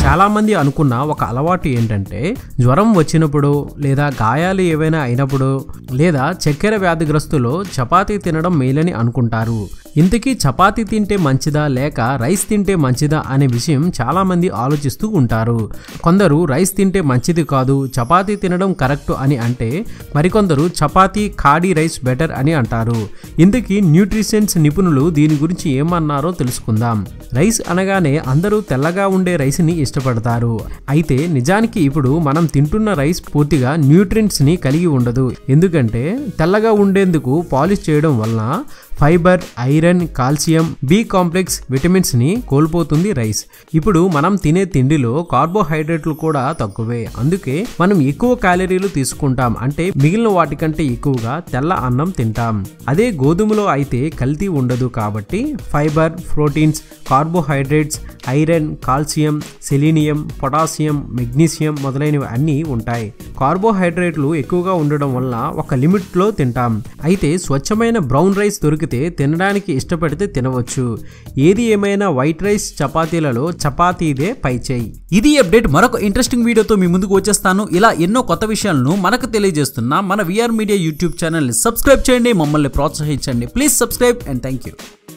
చాలా మంది అనుకున్న ఒక అలవాటు ఏంటంటే జ్వరం వచ్చినప్పుడు లేదా గాయాలు ఏవైనా అయినప్పుడు లేదా చక్కెర వ్యాధిగ్రస్తులు చపాతీ తినడం మేలని అనుకుంటారు ఇంతకీ చపాతీ తింటే మంచిదా లేక రైస్ తింటే మంచిదా అనే విషయం చాలా మంది ఆలోచిస్తూ ఉంటారు కొందరు రైస్ తింటే మంచిది కాదు చపాతీ తినడం కరెక్ట్ అని అంటే మరికొందరు చపాతీ ఖాడీ రైస్ బెటర్ అని అంటారు ఇంతకీ న్యూట్రిషన్స్ నిపుణులు దీని గురించి ఏమన్నారో తెలుసుకుందాం రైస్ అనగానే అందరూ తెల్లగా ఉండే రైస్ని ఇష్టపడతారు అయితే నిజానికి ఇప్పుడు మనం తింటున్న రైస్ పూర్తిగా న్యూట్రియంట్స్ ని కలిగి ఉండదు ఎందుకంటే తెల్లగా ఉండేందుకు పాలిష్ చేయడం వలన fibre iron calcium B complex vitamins ని కోల్పోతుంది రైస్ ఇప్పుడు మనం తినే తిండిలో కార్బోహైడ్రేట్లు కూడా తక్కువే అందుకే మనం ఎక్కువ క్యాలరీలు తీసుకుంటాం అంటే మిగిలిన వాటికంటే ఎక్కువగా తెల్ల అన్నం తింటాం అదే గోధుమలో అయితే కల్తీ ఉండదు కాబట్టి fibre proteins carbohydrates iron calcium selenium potassium magnesium మొదలైనవి అన్నీ ఉంటాయి కార్బోహైడ్రేట్లు ఎక్కువగా ఉండడం వల్ల ఒక లిమిట్లో తింటాం అయితే స్వచ్ఛమైన బ్రౌన్ రైస్ దొరికితే తినడానికి ఇష్టపడితే తినవచ్చు ఏది ఏమైనా వైట్ రైస్ చపాతీలలో చపాతీదే పై చేయి ఇది అప్డేట్ మరొక ఇంట్రెస్టింగ్ వీడియోతో మీ ముందుకు వచ్చేస్తాను ఇలా ఎన్నో కొత్త విషయాలను మనకు తెలియజేస్తున్న మన విఆర్ మీడియా యూట్యూబ్ ఛానల్ని సబ్స్క్రైబ్ చేయండి మమ్మల్ని ప్రోత్సహించండి please subscribe and thank you